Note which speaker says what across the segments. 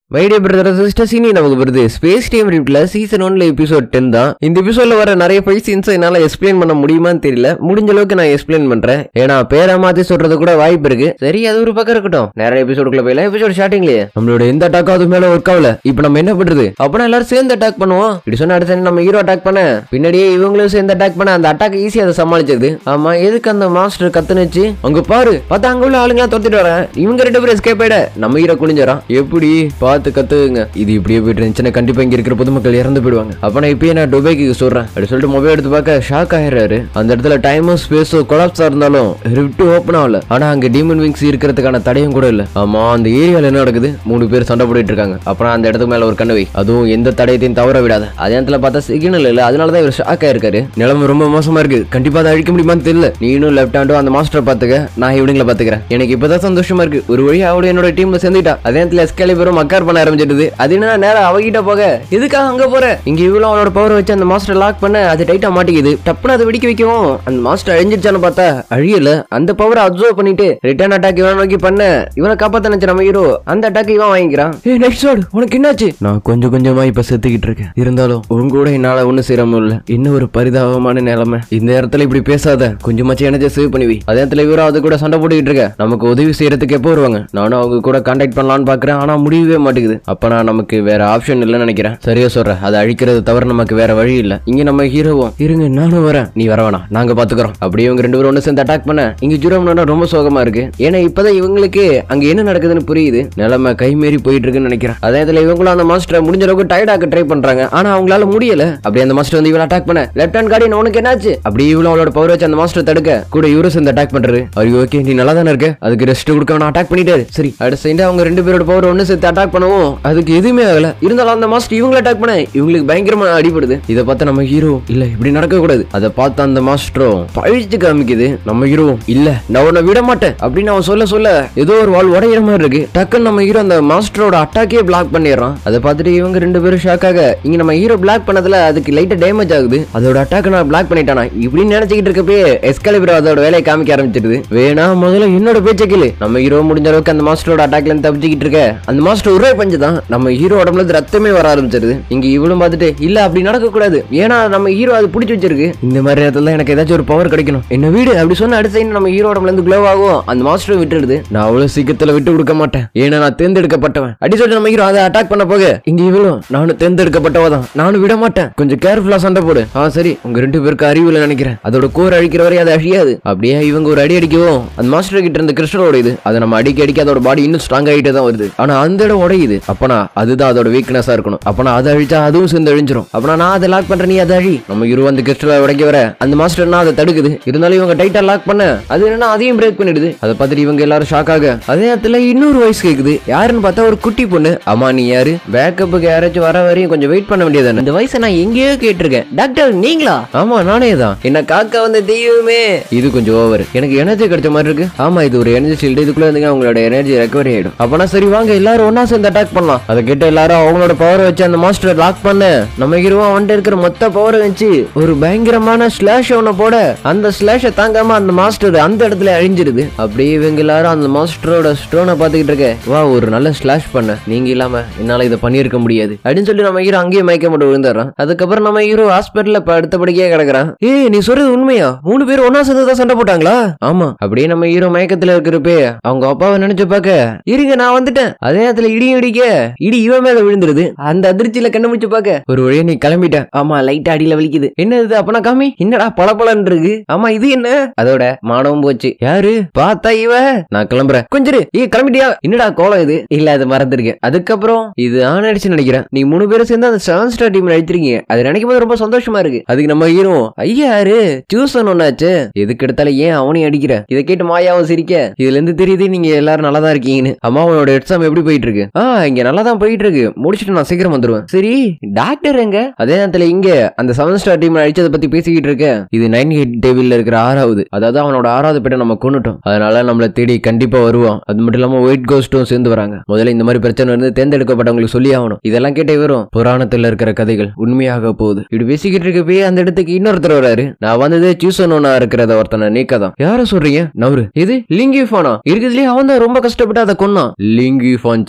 Speaker 1: My dear brother sister Seeni நமக்கு வருது space team ரிப்ல சீசன் ஒன்ல எபிசோட் டென் தான் இந்த எபிசோட்ல வர நிறைய ஃபைட் சீன்ஸ் என்னால எக்ஸ்பிளைன் பண்ண முடியுமான்னு தெரியல முடிஞ்ச அளவுக்கு நான் எக்ஸ்பிளைன் பண்றேன் ஏன்னா பேரை மாத்தி சொல்றது கூட வாய்ப்பு இருக்கு சரி அது ஒரு பக்கம் இருக்கட்டும் நிறைய எபிசோடுக்குள்ள போயில எபிசோட் ஸ்டார்டிங்லயே நம்மளோட எந்த அட்டாக்கும் அது மேல ஒர்க் ஆகல இப்போ நம்ம என்ன பண்றது அப்பனா எல்லாரும் சேர்ந்து அட்டாக் பண்ணுவோம் இப்படி சொன்ன அடுத்த நம்ம ஹீரோ அட்டாக் பண்ண பின்னாடியே இவங்களும் சேர்ந்து அட்டாக் பண்ண அந்த அட்டாக் ஈஸியா அதை சமாளிச்சது ஆமா எதுக்கு அந்த மாஸ்டர் கத்துனுச்சு அங்க பாரு பார்த்தா அங்க உள்ள ஆளுங்க துரத்திட்டு வரேன் இவங்க ரெண்டு பேரும் எஸ்கேப் ஆயிட நம்ம ஹீரோ குனிஞ்சறான் எப்படி பார்த்து கத்துங்க இது இப்படியே போயிட்டு இருந்துச்சுன்னா கண்டிப்பா இங்க இருக்கிற பொதுமக்கள் இறந்து போயிடுவாங்க அப்ப நான் இப்பயே நான் துபாய்க்கு சொல்றேன் அப்படி சொல்லிட்டு மொபைல் எடுத்து பார்க்க ஷாக் ஆயிடுறாரு அந்த இடத்துல டைமும் ஸ்பேஸும் கொலாப்ஸா இருந்தாலும் ரிஃப்ட் ஓப்பன் ஆகல ஆனா அங்க டீமன் விங்ஸ் இருக்கிறதுக்கான தடையும் கூட இல்ல ஆமா அந்த ஏரியால என்ன நடக்குது மூணு பேர் சண்டை போட்டுட்டு இருக்காங்க அப்புறம் அந்த இடத்துக்கு மேல ஒரு கண்ணு வை அதுவும் எந்த தடயத்தையும் தவற விடாத அதே இடத்துல பார்த்தா சிக்னல் இல்ல அதனாலதான் இவர் ஷாக் ஆயிருக்காரு நிலைமை ரொம்ப மோசமா இருக்கு கண்டிப்பா அதை அழிக்க முடியுமான்னு தெரியல நீனும் லெஃப்ட் ஹேண்டும் அந்த மாஸ்டர் பாத்துக்க நான் இவனுங்களை பாத்துக்கிறேன் எனக்கு இப்பதான் சந்தோஷமா இருக்கு ஒரு வழி அவடு என்னோட டீம்ல சேர்ந்துட்டா அதே இடத்துல எஸ்கேலிபரும் மக்கார் பண்ண ஆரம்பிச்சிடுது அது என்ன நேரா அவகிட்ட போக எதுக்காக அங்க போற இங்க இவ்வளவு அவனோட பவர் வச்சு அந்த மாஸ்டர் லாக் பண்ண அது டைட்டா மாட்டிக்குது டப்புன்னு அதை வெடிக்க வைக்கவும் அந்த மாஸ்டர் அழிஞ்சிருச்சான்னு பார்த்தா அழியல அந்த பவரை அப்சர்வ் பண்ணிட்டு ரிட்டர்ன் அட்டாக் இவன் நோக்கி பண்ண இவனை காப்பாத்த நினைச்ச நம்ம ஹீரோ அந்த அட்டாக் இவன் வாங்கிக்கிறான் ஏ நெக்ஸ்ட் வார்டு உனக்கு என்னாச்சு நான் கொஞ்சம் கொஞ்சமா இப்ப செத்துக்கிட்டு இருக்கேன் இருந்தாலும் உங்க கூட என்னால ஒண்ணு சேர முடியல இன்னும் ஒரு பரிதாபமான நிலைமை இந்த இடத்துல இப்படி பேசாத கொஞ்சமாச்சும் எனர்ஜி சேவ் பண்ணுவி அதே இடத்துல இவரும் அது கூட சண்டை போட்டுக்கிட்டு இருக்க நமக்கு உதவி செய்யறதுக்கு எப்போ வருவாங்க நானும் அவங்க கூட கான்டாக்ட் பண்ணலாம்னு பாக்குறேன் ஆனா முடியவே மாட்டேங்குது அப்ப நான் நமக்கு வேற ஆப்ஷன் இல்லைன்னு நினைக்கிறேன் சரியா சொல்றேன் அதை அழிக்கிறது தவிர நமக்கு வேற வழி இல்ல இங்க நம்ம ஹீரோவும் இருங்க நானும் வரேன் நீ வர வேணாம் நாங்க பாத்துக்கிறோம் அப்படியே இவங்க ரெண்டு பேரும் ஒண்ணு சேர்ந்து அட்டாக் பண்ண இங்க ஜீரோம்னா ரொம்ப சோகமா இருக்கு ஏன்னா இப்பதான் இவங்களுக்கு அங்க என்ன நடக்குதுன்னு புரியுது நிலைமை கைமீறி போயிட்டு இருக்குன்னு நினைக்கிறேன் அதே இடத்துல இவங்களும் அந்த மாஸ்டரை முடிஞ்ச அளவுக்கு டயர்ட் ஆக்க ட்ரை பண்றாங்க ஆனா அவங்களால முடியல அப்படியே அந்த மாஸ்டர் வந்து இவளை அட்டாக் பண்ண லெஃப்ட் ஹேண்ட் கார்டியன் உனக்கு என்னாச்சு அப்படி இவ்வளவு அவளோட பவர் வச்சு அந்த மாஸ்டர் தடுக்க கூட இவரும் சேர்ந்து அட்டாக் பண்றாரு ஐயோ ஓகே நீ நல்லா தானே இருக்க அதுக்கு ரெஸ்ட் கொடுக்க வேணா அட்டாக் பண்ணிட்டாரு சரி அடுத்த சைடு அவங்க ரெண்டு பேரோட பவர் ஒண்ணு சேர்த்து அட்டாக் பண்ணவும் அதுக்கு எதுவுமே ஆகல இருந்தாலும் அந்த மாஸ்டர் இவங்களை அட்டாக் பண்ண இவங்களுக்கு பயங்கரமா அடிபடுது இதை பார்த்து நம்ம ஹீரோ இல்ல இப்படி நடக்க கூடாது அதை பார்த்து அந்த மாஸ்டரும் பழிச்சு காமிக்குது நம்ம ஹீரோ இல்ல நான் உன்னை விட மாட்டேன் அப்படின்னு அவன் சொல்ல சொல்ல ஏதோ ஒரு வால் உடையிற மாதிரி இருக்கு டக்குன்னு நம்ம ஹீரோ அந்த மாஸ்டரோட அட்டாக்கே பிளாக் பண்ணிடுறான் அதை பார்த்துட்டு இவங்க ரெண்டு பேரும் ஷாக் ஆக இங்க நம்ம ஹீரோ பிளாக் பண்ணதுல அதுக்கு லைட்டா டேமேஜ் ஆகுது அதோட அட்டாக் நான் பிளாக் பண்ணிட்டானா இப்படின்னு நினைச்சுக்கிட்டு இருக்கப்பே எஸ்கலிபர் அதோட வேலையை காமிக்க ஆரம்பிச்சிருது வேணா முதல்ல என்னோட பேச்சை கேளு நம்ம ஹீரோ முடிஞ்ச அளவுக்கு அந்த மாஸ்டரோட அட்டாக்ல இருந்து தப்பிச்சுக்கிட்டு இருக்க அந்த மாஸ்டர் ஒரே பஞ்சு தான் நம்ம ஹீரோ உடம்புல இருந்து ரத்தமே வர ஆரம்பிச்சிருது இங்க இவளும் பார்த்துட்டு இல்ல அப்படி நடக்க கூடாது ஏன்னா நம்ம ஹீரோ அது பிடிச்சி வச்சிருக்கு இந்த மாதிரி நேரத்துல எனக்கு ஏதாச்சும் ஒரு பவர் கிடைக்கணும் என்ன வீடு அப்படி சொன்ன அடுத்த second நம்ம ஹீரோ உடம்புல இருந்து க்ளோ ஆகும் அந்த மாஸ்டர் விட்டுடுது நான் அவ்வளவு சீக்கிரத்துல விட்டு கொடுக்க மாட்டேன் ஏன்னா நான் தேர்ந்தெடுக்கப்பட்டவன் அடி சொல்லிட்டு நம்ம ஹீரோ அதை அட்டாக் பண்ண போக இங்க இவளும் நானும் தேர்ந்தெடுக்கப்பட்டவ தான் நானும் விட மாட்டேன் கொஞ்சம் கேர்ஃபுல்லா சண்டை போடு ஆ சரி உங்க ரெண்டு பேருக்கு அறிவுல நினைக்கிறேன் அதோட கோர் அழிக்கிற வரை அது அழியாது அப்படியே இவங்க ஒரு அடி அடிக்கவும் அந்த மாஸ்டர் கிட்ட இருந்த கிறிஸ்டலோட இது அதை நம்ம அடிக்க அடிக்க அதோட பாடி இன்னும் ஸ்ட்ராங் ஆகிட்டே தான் வருது ஆனா அந்த இடம் உடையுது அப்பனா அதுதான் அதோட வீக்னஸா இருக்கணும் அப்பனா அதை அழிச்சா அதுவும் சேர்ந்து அழிஞ்சிரும் அப்பனா நான் அதை லாக் பண்றேன் நீ அதை அழி நம்ம இரு அந்த கிறிஸ்டலை உடைக்க வர அந்த மாஸ்டர் நான் அதை தடுக்குது இருந்தாலும் இவங்க டைட்டா லாக் பண்ண அது என்னன்னா அதையும் பிரேக் பண்ணிடுது அதை பார்த்துட்டு இவங்க எல்லாரும் ஷாக் ஆக அதே நேரத்துல இன்னொரு வாய்ஸ் கேக்குது யாருன்னு பார்த்தா ஒரு குட்டி பொண்ணு அம்மா நீ யாரு பேக்கப்புக்கு யாராச்சும் வர வரையும் கொஞ்சம் வெயிட் பண்ண வேண்டியது இந்த வயசை நான் எங்கேயோ கேட்டிருக்கேன் டாக்டர் நீங்களா ஆமா நானே தான் என்ன காக்கா வந்த தெய்வமே இது கொஞ்சம் ஓவர் எனக்கு எனர்ஜி கிடைச்ச மாதிரி இருக்கு ஆமா இது ஒரு எனர்ஜி ஷீல்டு இதுக்குள்ள இருந்துங்க அவங்களோட எனர்ஜி ரெக்கவரி ஆயிடும் அப்பனா சரி வாங்க எல்லாரும் ஒண்ணா சேர்ந்து அட்டாக் பண்ணலாம் அதை கிட்ட எல்லாரும் அவங்களோட பவர் வச்சு அந்த மாஸ்டர் லாக் பண்ண நம்ம ஹீரோவா வந்துட்டு இருக்கிற மொத்த பவர் வச்சு ஒரு பயங்கரமான ஸ்லாஷ் ஒண்ணு போட அந்த ஸ்லாஷை தாங்காம அந்த மாஸ்டர் அந்த இடத்துல அழிஞ்சிருது அப்படியே இவங்க எல்லாரும் அந்த மாஸ்டரோட ஸ்டோனை பாத்துக்கிட்டு இருக்க வா ஒரு நல்ல ஸ்லாஷ் பண்ண நீங்க இல்லாம என்னால இதை பண்ணியிருக்க முடியாது அப்படின்னு சொல்லி நம்ம ஹீரோ அங்கேயே மயக்க மட்டும் விழுந்துடுறான் அதுக்கப்புறம் நம்ம ஹீரோ ஹாஸ்பிட்டல்ல அடுத்தபடிக்கே கிடக்குறான் ஏய் நீ சொல்றது உண்மையா மூணு பேர் ஒன்னா சேர்ந்து தான் சண்டை போட்டாங்களா ஆமா அப்படியே நம்ம ஹீரோ மயக்கத்துல இருக்கிறப்பே அவங்க அப்பாவை நினைச்சு பார்க்க இருங்க நான் வந்துட்டேன் அதே நேரத்துல இடியும் இடிக்க இடி இவன் மேல விழுந்துருது அந்த அதிர்ச்சியில கண்ணு முடிச்சு பார்க்க ஒரு வழியா நீ கிளம்பிட்ட ஆமா லைட்டா அடியில வலிக்குது என்ன இது அப்பனா காமி என்னடா பளபளன்னு இருக்கு ஆமா இது என்ன அதோட மானவும் போச்சு யாரு பார்த்தா இவ நான் கிளம்புறேன் கொஞ்சம் இரு. ஏய் கிளம்பிட்டியா என்னடா கோலம் இது இல்ல அது மறந்துருக்கேன் அதுக்கப்புறம் இது ஆன் ஆயிடுச்சு நினைக்கிறேன் நீ மூணு பேரும் சேர்ந்து அந்த செவன் ஸ்டார் டீம் அழிச்சிருக்கீங்க அது நினைக்கும் போது ரொம்ப சந்தோஷமா இருக்கு அதுக்கு நம்ம ஹீரோ ஐயா யாரு டியூசன் ஒன்னாச்சு எதுக்கு எடுத்தாலும் ஏன் அவனையும் அடிக்கிற இதை கேட்டு மாயாவும் சிரிக்க இதுல இருந்து தெரியுது நீங்க எல்லாரும் நல்லா தான் இருக்கீங்கன்னு அம்மா உன்னோட எக்ஸாம் எப்படி போயிட்டு இருக்கு ஆ இங்க நல்லா தான் போயிட்டு இருக்கு முடிச்சுட்டு நான் சீக்கிரம் வந்துருவேன் சரி டாக்டர் எங்க அதே நேரத்துல இங்க அந்த செவன் ஸ்டார் டீம் அழிச்சதை பத்தி பேசிக்கிட்டு இருக்க இது நைன் ஹெட் டேபிள்ல இருக்கிற ஆறாவது அதாவது அவனோட ஆறாவது பேட்டை நம்ம கொண்டுட்டோம் அதனால நம்மள தேடி கண்டிப்பா வருவான் அது மட்டும் இல்லாம ஒயிட் கோஸ்டும் சேர்ந்து வராங்க முதல்ல இந்த மாதிரி பிரச்சனை வந்து தேர்ந்தெடுக்கப்பட்டவங்களுக்கு சொல்லி ஆகணும் இதெல்லாம் கேட்டே வரும் புராணத்துல இருக்கிற கதைகள் உண்மையாக போகுது இப்படி பேசிக்கிட்டு இருக்கப்பே அந்த இடத்துக்கு இன்னொருத்தர் வராரு நான் வந்தது சூசனோனா இருக்கிறத ஒருத்தனை நீக்க தான் யார சொல்றீங்க நவரு இது லிங்கி ஃபானா இருக்கிறதுலயே அவன் தான் ரொம்ப கஷ்டப்பட்டு அதை கொன்னான் லிங்கி ஃபான் சூசனோனா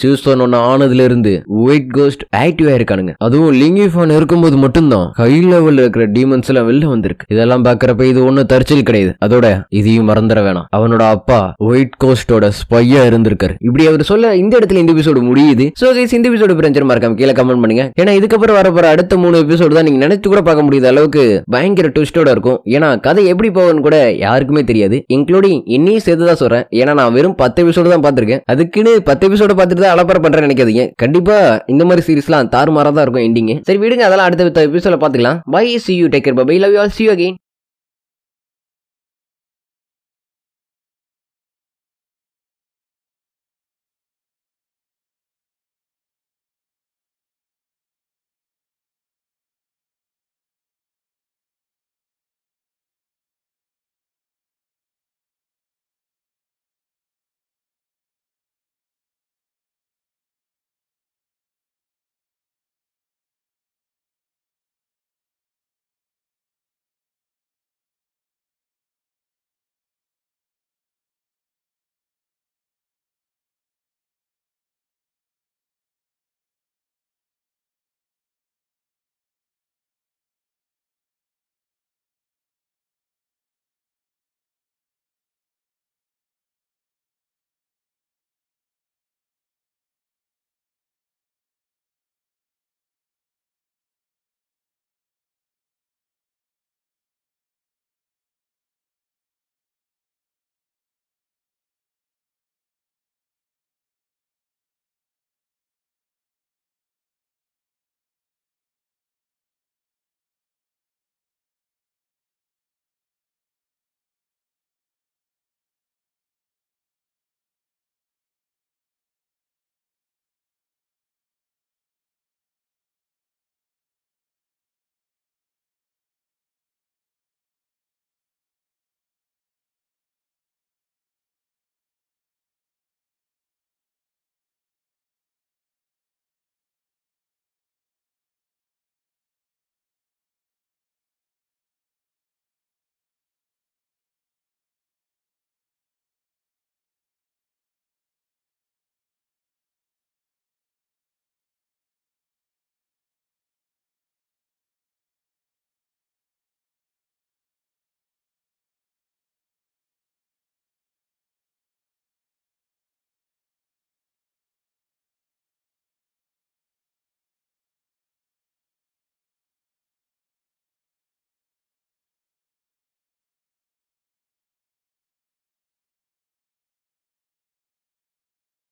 Speaker 1: ஒன்னு ஆனதுல இருந்து ஒயிட் கோஸ்ட் ஆக்டிவ் ஆயிருக்கானுங்க அதுவும் லிங்கிஃபான் இருக்கும்போது மட்டும்தான் ஹை லெவல்ல இருக்கிற டீமன்ஸ் எல்லாம் வெளில வந்திருக்கு இதெல்லாம் பாக்குறப்ப இது ஒன்னும் தற்செயல் கிடையாது அதோட இதையும் மறந்துட வேணாம் அவனோட அப்பா ஒயிட் கோஸ்டோட ஸ்பையா இருந்திருக்காரு இப்படி அவர் சொல்ல இந்த இடத்துல இந்த எபிசோடு முடியுது சோ கைஸ் இந்த எபிசோடு பிரச்சனை மறக்காம கீழே கமெண்ட் பண்ணுங்க ஏன்னா இதுக்கப்புறம் வர போற அடுத்த மூணு எபிசோடு தான் நீங்க நினைச்சு கூட பார்க்க முடியாத அளவுக்கு பயங்கர ட்விஸ்டோட இருக்கும் ஏன்னா கதை எப்படி போகும்னு கூட யாருக்குமே தெரியாது இன்க்ளூடிங் என்னையும் சேர்த்து தான் சொல்றேன் ஏன்னா நான் வெறும் பத்து எபிசோடு தான் பார்த்திருக்கேன் அதுக்குன்னு பத்து எபிசோடு பார்த்துட்டு தான் அலப்பற பண்றேன்னு நினைக்காதீங்க கண்டிப்பா இந்த மாதிரி சீரிஸ்லாம் தாறுமாறா தான் இருக்கும் எண்டிங் சரி விடுங்க அதெல்லாம் அடுத்த எபிசோட பாத்துக்கலாம் bye see you take care bye love you all see you again